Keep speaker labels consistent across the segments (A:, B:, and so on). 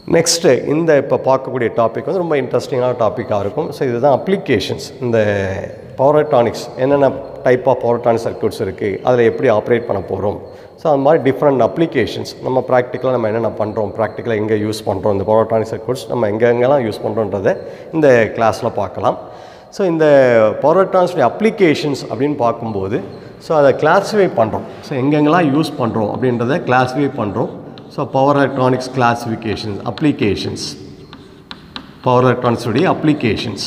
A: next இந்த இப்போ பார்க்கக்கூடிய டாபிக் வந்து ரொம்ப இன்ட்ரெஸ்டிங்கான டாப்பிக்காக இருக்கும் ஸோ இதுதான் அப்ளிகேஷன்ஸ் இந்த பவர் எலக்ட்ரானிக்ஸ் என்னென்ன type of power electronic circuits இருக்குது அதில் எப்படி ஆப்ரேட் பண்ண போகிறோம் ஸோ அந்த மாதிரி டிஃப்ரெண்ட் அப்ளிகேஷன்ஸ் நம்ம ப்ராக்டிக்கலாக நம்ம என்னென்ன பண்ணுறோம் ப்ராக்டிக்கலாக எங்கே யூஸ் பண்ணுறோம் இந்த பவர் எலக்ட்ரானிக் சர்க்யூட்ஸ் நம்ம எங்கெங்கெல்லாம் யூஸ் பண்ணுறோன்றதை இந்த கிளாஸில் பார்க்கலாம் ஸோ இந்த பவர் எலக்ட்ரானிக்ஸுடைய அப்ளிகேஷன்ஸ் அப்படின்னு பார்க்கும்போது ஸோ அதை கிளாஸிஃபை பண்ணுறோம் ஸோ எங்கெங்கெல்லாம் யூஸ் பண்ணுறோம் அப்படின்றத கிளாஸிஃபை பண்ணுறோம் so power electronics classifications applications power எலக்ட்ரானிக்ஸுடைய applications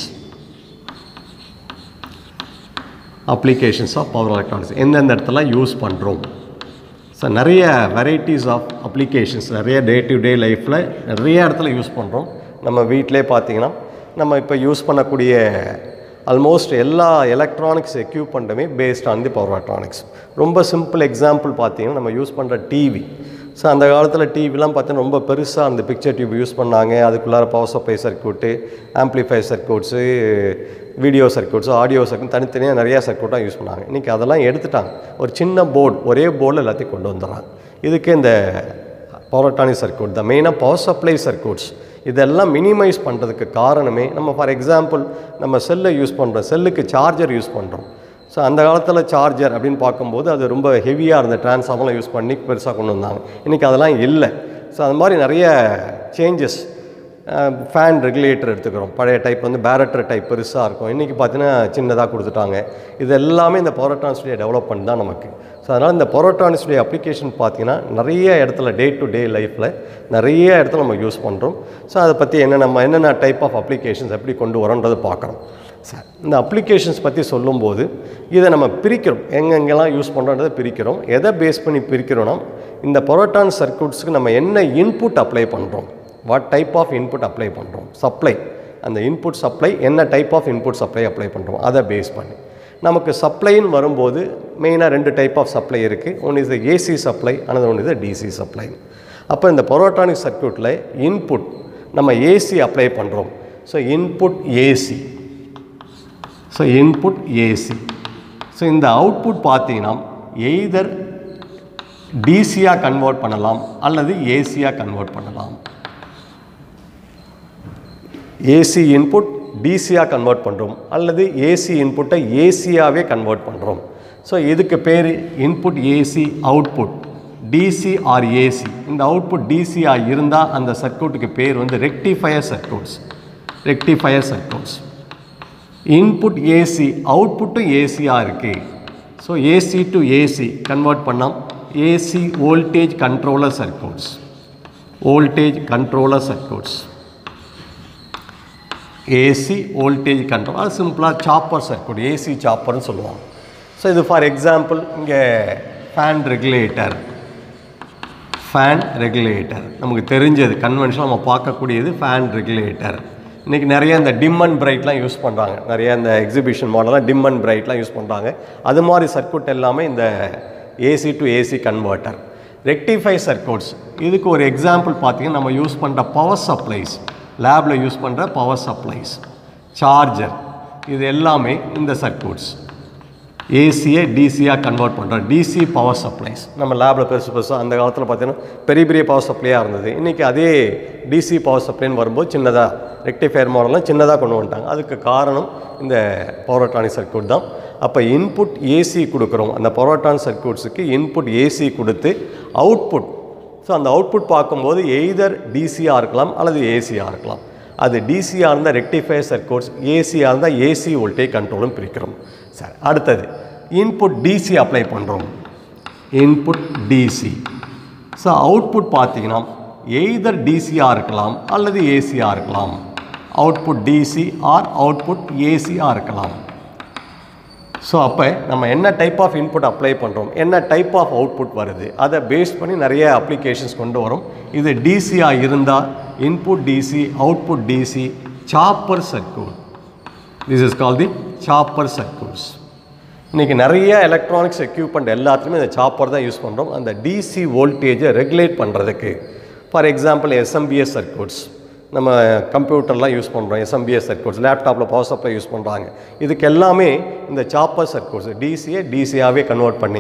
A: applications of power electronics எந்தெந்த இடத்துல யூஸ் பண்ணுறோம் ஸோ நிறைய வெரைட்டிஸ் ஆஃப் அப்ளிகேஷன்ஸ் நிறைய டே டு டே லைஃப்பில் நிறைய இடத்துல யூஸ் பண்ணுறோம் நம்ம வீட்டிலே பார்த்தீங்கன்னா நம்ம இப்போ யூஸ் பண்ணக்கூடிய ஆல்மோஸ்ட் எல்லா எலக்ட்ரானிக்ஸ் எக்யூப்மெண்ட்டுமே based on the power electronics ரொம்ப சிம்பிள் எக்ஸாம்பிள் பார்த்தீங்கன்னா நம்ம யூஸ் பண்ணுற டிவி ஸோ அந்த காலத்தில் டிவிலாம் பார்த்தீங்கன்னா ரொம்ப பெருசாக அந்த பிக்சர் டியூப் யூஸ் பண்ணாங்க அதுக்குள்ளார power supply circuit amplify circuits video circuits audio circuit தனித்தனியாக நிறையா சர்க்யூட்டாக யூஸ் பண்ணாங்க இன்றைக்கி அதெல்லாம் எடுத்துட்டாங்க ஒரு சின்ன போர்டு ஒரே போர்டில் எல்லாத்தையும் கொண்டு வந்துடுறாங்க இதுக்கு இந்த பவர் எலக்ட்ரானிக் சர்க்யூட் தான் மெயினாக பவர் சப்ளை சர்க்யூட்ஸ் இதெல்லாம் மினிமைஸ் பண்ணுறதுக்கு காரணமே நம்ம ஃபார் எக்ஸாம்பிள் நம்ம செல்லை யூஸ் பண்ணுறோம் செல்லுக்கு சார்ஜர் யூஸ் பண்ணுறோம் ஸோ அந்த காலத்தில் சார்ஜர் அப்படின்னு பார்க்கும்போது அது ரொம்ப ஹெவியாக இருந்த டிரான்ஸ்ஃபார்மர்லாம் யூஸ் பண்ணி பெருசாக கொண்டு வந்தாங்க இன்றைக்கி அதெல்லாம் இல்லை ஸோ அது மாதிரி நிறைய சேஞ்சஸ் ஃபேன் ரெகுலேட்டர் எடுத்துக்கிறோம் பழைய டைப் வந்து பேரட்டர் டைப் பெருசாக இருக்கும் இன்றைக்கி பார்த்தீங்கன்னா சின்னதாக கொடுத்துட்டாங்க இது எல்லாமே இந்த பவர் டெவலப்மெண்ட் தான் நமக்கு ஸோ அதனால் இந்த பவர் அப்ளிகேஷன் பார்த்தீங்கன்னா நிறைய இடத்துல டே டு டே லைஃப்பில் நிறைய இடத்துல நம்ம யூஸ் பண்ணுறோம் ஸோ அதை பற்றி என்ன நம்ம என்னென்ன டைப் ஆஃப் அப்ளிகேஷன்ஸ் எப்படி கொண்டு வரோன்றது பார்க்குறோம் சார் இந்த அப்ளிகேஷன்ஸ் பற்றி சொல்லும்போது இதை நம்ம பிரிக்கிறோம் எங்கெங்கெல்லாம் யூஸ் பண்ணுறோன்றதை பிரிக்கிறோம் எதை பேஸ் பண்ணி பிரிக்கிறோன்னா இந்த பொரோட்டான் சர்க்யூட்ஸுக்கு நம்ம என்ன இன்புட் அப்ளை பண்ணுறோம் what type of input apply பண்ணுறோம் சப்ளை அந்த இன்புட் சப்ளை என்ன type of input supply apply பண்ணுறோம் அதை பேஸ் பண்ணி நமக்கு சப்ளைன்னு வரும்போது மெயினாக ரெண்டு டைப் ஆஃப் சப்ளை இருக்குது one is AC supply another one is DC supply அப்போ இந்த பொரோட்டானிக் சர்க்யூட்டில் இன்புட் நம்ம ஏசி அப்ளை பண்ணுறோம் so input AC so input AC so இந்த அவுட்புட் பார்த்தீங்கன்னா எய்தர் டிசியாக கன்வெர்ட் பண்ணலாம் அல்லது ஏசியாக கன்வெர்ட் பண்ணலாம் ஏசி இன்புட் டிசியாக கன்வெர்ட் பண்ணுறோம் அல்லது ஏசி இன்புட்டை ஏசியாகவே கன்வெர்ட் பண்ணுறோம் ஸோ இதுக்கு பேர் input AC output DC or AC இந்த அவுட்புட் டிசியாக இருந்தால் அந்த சர்க்யூட்டுக்கு பேர் வந்து rectifier circuits rectifier circuits input AC அவுட்புட்டும் ஏசியாக இருக்குது so AC to AC convert பண்ணால் AC voltage controller circuits voltage controller circuits AC voltage control அது சிம்பிளாக சாப்பர் சர்க்யூட் ஏசி சாப்பர்னு சொல்லுவாங்க ஸோ இது ஃபார் எக்ஸாம்பிள் இங்கே ஃபேன் ரெகுலேட்டர் ஃபேன் ரெகுலேட்டர் நமக்கு தெரிஞ்சது கன்வென்ஷனாக நம்ம பார்க்கக்கூடியது ஃபேன் ரெகுலேட்டர் இன்றைக்கி நிறைய இந்த டிம் அண்ட் பிரைட்லாம் யூஸ் பண்ணுறாங்க நிறைய இந்த எக்ஸிபிஷன் மாடலாம் டிம் அண்ட் பிரைட்லாம் யூஸ் பண்ணுறாங்க அது மாதிரி சர்க்யூட் எல்லாமே இந்த AC to AC converter rectify circuits இதுக்கு ஒரு எக்ஸாம்பிள் பார்த்தீங்கன்னா நம்ம யூஸ் பண்ணுற பவர் சப்ளைஸ் லேபில் யூஸ் பண்ணுற பவர் சப்ளைஸ் சார்ஜர் இது எல்லாமே இந்த சர்க்யூட்ஸ் ஏசியை டிசியாக கன்வெர்ட் பண்ணுறோம் டிசி பவர் சப்ளைஸ் நம்ம லேபில் பெருசு பெருசாக அந்த காலத்தில் பார்த்தீங்கன்னா பெரிய பெரிய பவர் சப்ளையாக இருந்தது இன்றைக்கி அதே டிசி பவர் சப்ளைன்னு வரும்போது சின்னதாக ரெக்டிஃபயர் மாடல்லாம் சின்னதாக கொண்டு வந்துட்டாங்க அதுக்கு காரணம் இந்த பவர் எலக்ட்ரானிக் சர்க்யூட் தான் அப்போ இன்புட் ஏசி கொடுக்குறோம் அந்த பவர் எலக்ட்ரானிக் சர்க்யூட்ஸுக்கு இன்புட் ஏசி கொடுத்து அவுட்புட் ஸோ அந்த அவுட்புட் பார்க்கும்போது எய்தர் டிசியாக இருக்கலாம் அல்லது ஏசியாக இருக்கலாம் அது டிசியாக இருந்தால் ரெக்டிஃபயர் சர்க்யூட்ஸ் ஏசியாக இருந்தால் ஏசி வோல்டேஜ் கண்ட்ரோலும் பிரிக்கிறோம் சரி அடுத்தது இன்புட் டிசி அப்ளை பண்ணுறோம் இன்புட் டிசி ஸோ அவுட்புட் பார்த்தீங்கன்னா எய்தர் டிசியாக இருக்கலாம் அல்லது ஏசியாக இருக்கலாம் அவுட்புட் டிசி ஆர் அவுட்புட் ஏசியாக இருக்கலாம் ஸோ அப்போ நம்ம என்ன டைப் ஆஃப் இன்புட் அப்ளை பண்ணுறோம் என்ன டைப் ஆஃப் அவுட்புட் வருது அதை பேஸ் பண்ணி நிறைய அப்ளிகேஷன்ஸ் கொண்டு வரும் இது டிசியாக இருந்தால் input DC output DC chopper circuit this is call the chopper circuits இன்றைக்கி நிறைய எலக்ட்ரானிக்ஸ் எக்யூப்மெண்ட் எல்லாத்துலேயுமே இந்த சாப்பர் தான் யூஸ் பண்ணுறோம் அந்த டிசி வோல்டேஜை ரெகுலேட் பண்ணுறதுக்கு ஃபார் எக்ஸாம்பிள் எஸ்எம்பிஎஸ் சர்க்யூட்ஸ் நம்ம கம்ப்யூட்டர்லாம் யூஸ் பண்ணுறோம் எஸ்எம்பிஎஸ் சர்க்யூட்ஸ் லேப்டாப்பில் பவர் சப்ளை யூஸ் பண்ணுறாங்க இதுக்கு எல்லாமே இந்த சாப்பர் சர்க்யூட்ஸ் டிசியை டிசியாகவே கன்வெர்ட் பண்ணி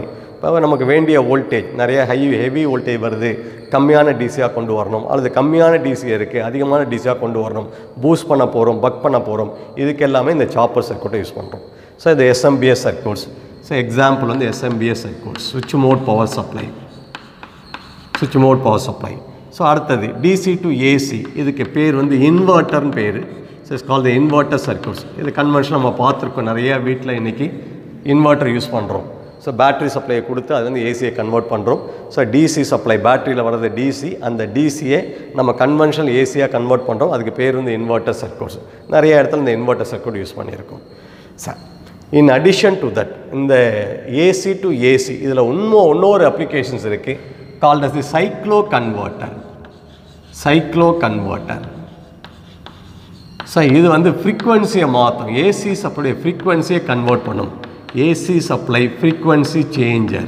A: இப்போ நமக்கு வேண்டிய வோல்டேஜ் நிறைய ஹை ஹெவி வோல்டேஜ் வருது கம்மியான டிசியாக கொண்டு வரணும் அல்லது கம்மியான டிசி இருக்குது அதிகமான டிசியாக கொண்டு வரணும் பூஸ்ட் பண்ண போகிறோம் பக் பண்ண போகிறோம் இதுக்கு எல்லாமே இந்த சாப்பர் சர்க்யூட்டை யூஸ் பண்ணுறோம் ஸோ இது எஸ்எம்பிஎஸ் சர்க்யூட்ஸ் ஸோ எக்ஸாம்பிள் வந்து எஸ்எம்பிஎஸ் சர்க்யூட்ஸ் சுவிட்ச் மோட் பவர் சப்ளை சுவிட்ச் மோட் பவர் சப்ளை ஸோ அடுத்தது டிசி டு ஏசி இதுக்கு பேர் வந்து இன்வெர்ட்டர்னு பேர் so it's call the inverter circuits இது கன்வென்ஷன் நம்ம பார்த்துருக்கோம் நிறைய வீட்டில் இன்றைக்கி இன்வெர்ட்டர் யூஸ் பண்ணுறோம் ஸோ பேட்டரி சப்ளையை கொடுத்து அது வந்து ஏசியை கன்வெர்ட் பண்ணுறோம் ஸோ டிசி சப்ளை பேட்டரியில் வர்றது டிசி அந்த டிசியை நம்ம கன்வென்ஷனல் ஏசியாக கன்வெர்ட் பண்ணுறோம் அதுக்கு பேர் வந்து இன்வெர்ட்டர் சர்க்யூட்ஸ் நிறைய இடத்துல இந்த இன்வெர்ட்டர் சர்க்யூட் யூஸ் பண்ணியிருக்கோம் sir in addition to that இந்த ஏசி டு ஏசி இதில் இன்னும் இன்னொரு அப்ளிகேஷன்ஸ் இருக்குது called as the cycloconverter cycloconverter so இது வந்து ஃப்ரீக்வன்சியை மாற்றும் ஏசி சப்ளை ஃப்ரீக்வன்சியை கன்வெர்ட் பண்ணும் ஏசி சப்ளை ஃப்ரீக்வன்சி சேஞ்சர்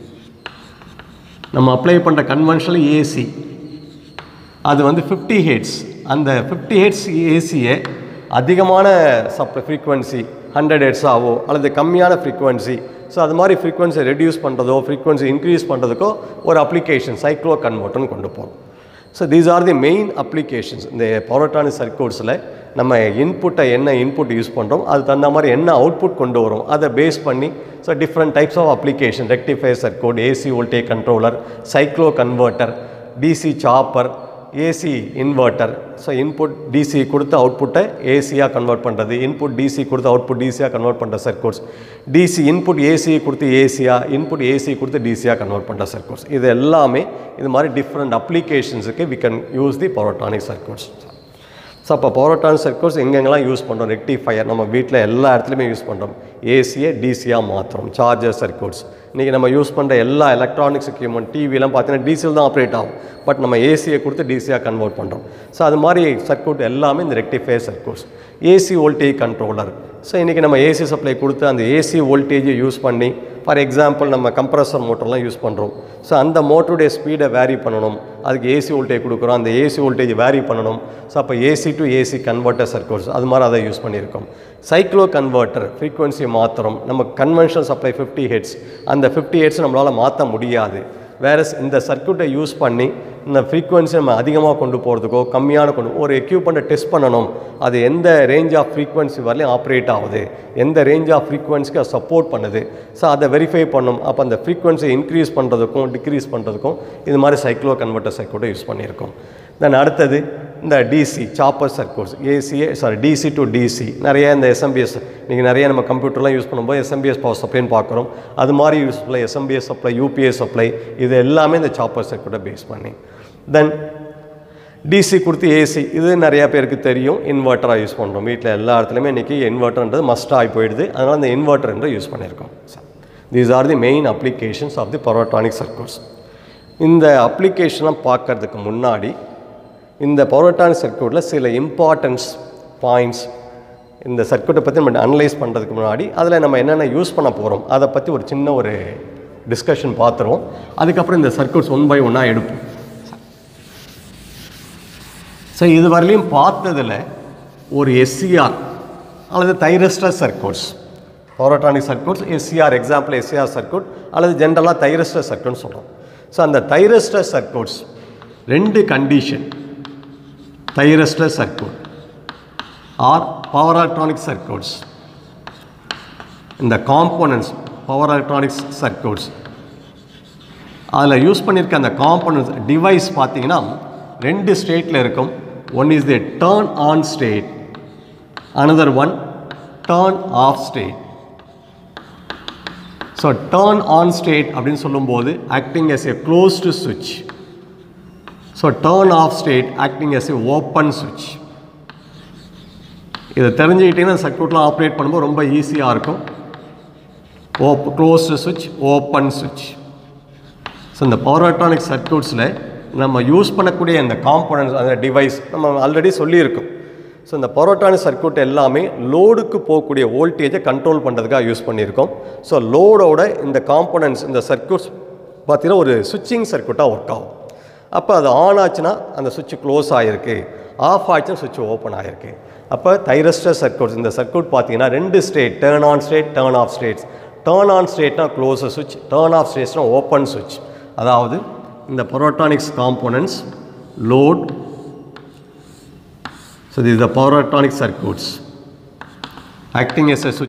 A: நம்ம அப்ளை பண்ணுற கன்வென்ஷனல் ஏசி அது வந்து ஃபிஃப்டி ஹெட்ஸ் அந்த ஃபிஃப்டி ஹெட்ஸ் ஏசியை அதிகமான சப் ஃப்ரீக்வன்சி ஹண்ட்ரட் ஹெட்ஸாவோ அல்லது கம்மியான ஃப்ரீக்வன்சி ஸோ அது மாதிரி ஃப்ரீக்வன்சி ரெடியூஸ் பண்ணுறதோ ஃப்ரீக்வன்சி இன்க்ரீஸ் பண்ணுறதுக்கோ ஒரு அப்ளிகேஷன் சைக்ளோ கன்வெர்ட்டர்னு கொண்டு போகிறோம் so these are the main applications இந்த பவர்டானிக் சர்க்யூட்ஸில் நம்ம இன்புட்டை என்ன இன்புட் யூஸ் பண்ணுறோம் அது தகுந்த மாதிரி என்ன அவுட்புட் கொண்டு வரும் அதை பேஸ் பண்ணி so different types of application rectifier circuit AC voltage controller cycloconverter DC chopper AC inverter so input DC கொடுத்து அவுட்புட்டை ஏசியாக கன்வெர்ட் பண்ணுறது இன்புட் டிசி கொடுத்து அவுட்புட் டிசியாக கன்வெர்ட் பண்ணுற சர்க்யூட்ஸ் டிசி இன்புட் ஏசி கொடுத்து ஏசியாக இன்புட் ஏசி கொடுத்து டிசியாக கன்வெர்ட் பண்ணுற சர்க்யூட்ஸ் இது எல்லாமே இது மாதிரி டிஃப்ரெண்ட் அப்ளிகேஷன்ஸுக்கு we can use the powertronic circuits so அப்போ பவர்டான் சர்க்யூட்ஸ் எங்கெங்கெல்லாம் யூஸ் பண்ணுறோம் ரெக்டிஃபையர் நம்ம வீட்டில் எல்லா இடத்துலையுமே யூஸ் பண்ணுறோம் ஏசியை டிசியாக மாற்றுறோம் சார்ஜர் சர்க்யூட்ஸ் இன்றைக்கி நம்ம யூஸ் பண்ணுற எல்லா எலக்ட்ரானிக்ஸ் எக்யூப்மெண்ட் டிவிலாம் பார்த்தீங்கன்னா டீசல் தான் ஆப்ரேட் ஆகும் பட் நம்ம ஏசியை கொடுத்து டிசியாக கன்வெர்ட் பண்ணுறோம் ஸோ அது மாதிரி சர்க்யூட் எல்லாமே இந்த rectifier circuits AC voltage controller so இன்றைக்கி நம்ம ஏசி சப்ளை கொடுத்து அந்த ஏசி வோல்டேஜை யூஸ் பண்ணி ஃபார் எக்ஸாம்பிள் நம்ம கம்ப்ரஸர் மோட்டர்லாம் யூஸ் பண்ணுறோம் ஸோ அந்த மோட்டருடைய ஸ்பீடை வேரி பண்ணணும் அதுக்கு ஏசி வோல்டேஜ் கொடுக்குறோம் அந்த ஏசி வோல்டேஜ் வேரி பண்ணணும் ஸோ அப்போ AC to AC converter circuits அது மாதிரி அதை யூஸ் பண்ணியிருக்கோம் சைக்ளோ கன்வெர்ட்டர் ஃப்ரீக்வன்சி மாத்திரம் நம்ம கன்வென்ஷனல் சப்ளை ஃபிஃப்டி ஹெட்ஸ் அந்த ஃபிஃப்டி ஹெட்ஸ் நம்மளால் மாற்ற முடியாது வேற இந்த சர்க்யூட்டை யூஸ் பண்ணி இந்த ஃப்ரீக்வன்சி நம்ம அதிகமாக கொண்டு போகிறதுக்கோ கம்மியான கொண்டு ஒரு எக்யூப்மெண்ட்டை டெஸ்ட் பண்ணணும் அது எந்த ரேஞ்ச் ஆஃப் ஃப்ரீக்வன்சி வரலையும் ஆப்ரேட் ஆகுது எந்த ரேஞ்ச் ஆஃப் ஃப்ரீக்வன்சிக்கு அது சப்போர்ட் பண்ணுது ஸோ அதை வெரிஃபை பண்ணும் அப்போ அந்த ஃப்ரீக்வன்சியை இன்க்ரீஸ் பண்ணுறதுக்கும் டிக்ரீஸ் பண்ணுறதுக்கும் இது மாதிரி சைக்ளோ கன்வெர்ட்டர் சர்க்யூட்டை யூஸ் பண்ணியிருக்கோம் தென் அடுத்தது இந்த டிசி சாப்பர் சர்க்யூட்ஸ் ஏசிஏ சாரி டிசி டு டிசி நிறைய இந்த எஸ்எம்பிஎஸ் நீங்கள் நிறைய நம்ம கம்ப்யூட்டர்லாம் யூஸ் பண்ணும்போது எஸ்எம்பிஎஸ் பவர் சப்ளைன்னு பார்க்குறோம் அது மாதிரி யூஸ் பண்ணல எஸ்எம்பிஎஸ் சப்ளை யூபிஎஸ் சப்ளை இது எல்லாமே இந்த சாப்பர் சர்க்யூட்டை பேஸ் பண்ணி தென் டிசி கொடுத்து ஏசி இது நிறையா பேருக்கு தெரியும் இன்வெர்ட்டராக யூஸ் பண்ணுறோம் வீட்டில் எல்லா இடத்துலையுமே இன்றைக்கி இன்வெர்ட்டர்ன்றது மஸ்ட் ஆகி போயிடுது அதனால் இந்த இன்வெர்ட்டர் என்று யூஸ் பண்ணியிருக்கோம் these are the main applications of the powertronic circuits இந்த அப்ளிகேஷன்லாம் பார்க்கறதுக்கு முன்னாடி இந்த பவர்டானிக் சர்க்யூட்டில் சில இம்பார்ட்டன்ஸ் பாயிண்ட்ஸ் இந்த சர்க்யூட்டை பற்றி நம்ம அனலைஸ் பண்ணுறதுக்கு முன்னாடி அதில் நம்ம என்னென்ன யூஸ் பண்ண போகிறோம் அதை பற்றி ஒரு சின்ன ஒரு டிஸ்கஷன் பார்த்துருவோம் அதுக்கப்புறம் இந்த சர்க்யூட்ஸ் ஒன் பை ஒன்னாக எடுப்போம் ஸோ இது வரலையும் பார்த்ததில் ஒரு எஸ்சிஆர் அல்லது thyristor circuits powertronic circuits SCR example SCR circuit அல்லது ஜென்ரலாக தைரஸ்டர் சர்க்யூட்னு சொல்கிறோம் ஸோ அந்த தைரஸ்டர் சர்க்யூட்ஸ் ரெண்டு condition thyristor circuit or power electronic circuits இந்த காம்போனன்ட்ஸ் பவர் எலக்ட்ரானிக்ஸ் சர்க்யூட்ஸ் அதில் யூஸ் பண்ணியிருக்க அந்த காம்போனன்ட்ஸ் டிவைஸ் பார்த்தீங்கன்னா ரெண்டு ஸ்டேட்டில் இருக்கும் one is the turn on state another one turn off state so turn on state அப்படின்னு சொல்லும்போது ஆக்டிங் எஸ் ஏ க்ளோஸ்டு சுவிட்ச் so turn off state acting as ஏ ஓப்பன் சுவிட்ச் இதை தெரிஞ்சுக்கிட்டீங்கன்னா சர்க்யூட்லாம் ஆப்ரேட் பண்ணும்போது ரொம்ப ஈஸியாக இருக்கும் ஓப் க்ளோஸ்டு சுவிட்ச் ஓப்பன் சுவிட்ச் ஸோ இந்த பவர் எலக்ட்ரானிக் சர்க்யூட்ஸில் நம்ம யூஸ் பண்ணக்கூடிய இந்த காம்போனன்ட்ஸ் அந்த டிவைஸ் நம்ம ஆல்ரெடி சொல்லியிருக்கோம் ஸோ இந்த பவர் எலக்ட்ரானிக் சர்க்யூட் எல்லாமே லோடுக்கு போகக்கூடிய வோல்டேஜை கண்ட்ரோல் பண்ணுறதுக்காக யூஸ் பண்ணியிருக்கோம் ஸோ லோடோட இந்த காம்போனன்ட்ஸ் இந்த சர்க்யூட்ஸ் பார்த்தீங்கன்னா ஒரு சுவிட்சிங் சர்க்யூட்டாக ஒர்க் ஆகும் அப்போ அது ஆன் ஆச்சுன்னா அந்த சுவிட்ச் க்ளோஸ் ஆகிருக்கு ஆஃப் ஆச்சுன்னா சுவிட்ச் ஓப்பன் ஆகிருக்கு அப்போ தைரஸ்டர் சர்க்யூட்ஸ் இந்த சர்க்யூட் பார்த்தீங்கன்னா ரெண்டு state turn on state turn off states turn on ஸ்டேட்னா க்ளோஸர் சுவிட்ச் டேர்ன் ஆஃப் ஸ்டேட்ஸ்னா ஓப்பன் சுவிட்ச் அதாவது இந்த பரோட்டானிக்ஸ் components load so this is the power electronic circuits acting as a switch